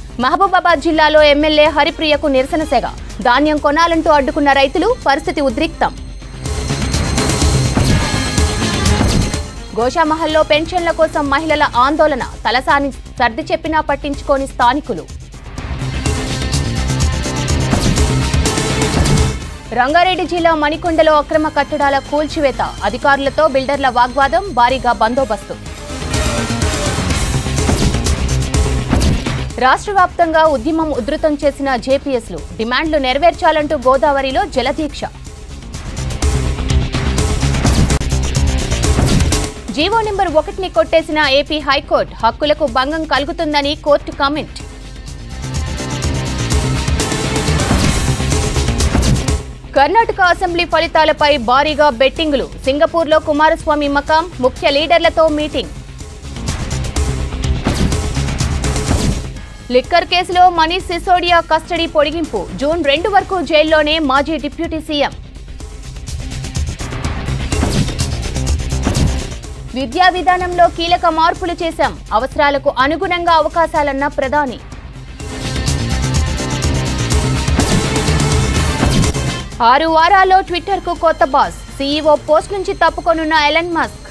మహబూబాబాద్ జిల్లాలో ఎమ్మెల్యే హరిప్రియకు నిరసన సెగ ధాన్యం కొనాలంటూ అడ్డుకున్న రైతులు పరిస్థితి ఉద్రిక్తం గోషామహల్లో పెన్షన్ల కోసం మహిళల ఆందోళన తలసాని సర్ది చెప్పినా పట్టించుకోని స్థానికులు రంగారెడ్డి జిల్లా మణికొండలో అక్రమ కట్టడాల కూల్చివేత అధికారులతో బిల్డర్ల వాగ్వాదం భారీగా బందోబస్తు రాష్ట్ర వ్యాప్తంగా ఉద్యమం ఉధృతం చేసిన జేపీఎస్లు డిమాండ్లు నెరవేర్చాలంటూ గోదావరిలో జలదీక్ష జీవో నెంబర్ ఒకటిని కొట్టేసిన ఏపీ హైకోర్టు హక్కులకు భంగం కలుగుతుందని కోర్టు కామెంట్ కర్ణాటక అసెంబ్లీ ఫలితాలపై భారీగా బెట్టింగులు సింగపూర్లో కుమారస్వామి మకాం ముఖ్య లీడర్లతో మీటింగ్ లిక్కర్ కేసులో మనీష్ సిసోడియా కస్టడీ పొడిగింపు జూన్ రెండు వరకు జైల్లోనే మాజీ డిప్యూటీ సీఎం విద్యా విధానంలో కీలక మార్పులు చేశాం అవసరాలకు అనుగుణంగా అవకాశాలన్న ప్రధాని ఆరు వారాల్లో ట్విట్టర్కు కొత్త బాస్ సీఈఓ పోస్ట్ నుంచి తప్పుకొనున్న ఎలన్ మస్క్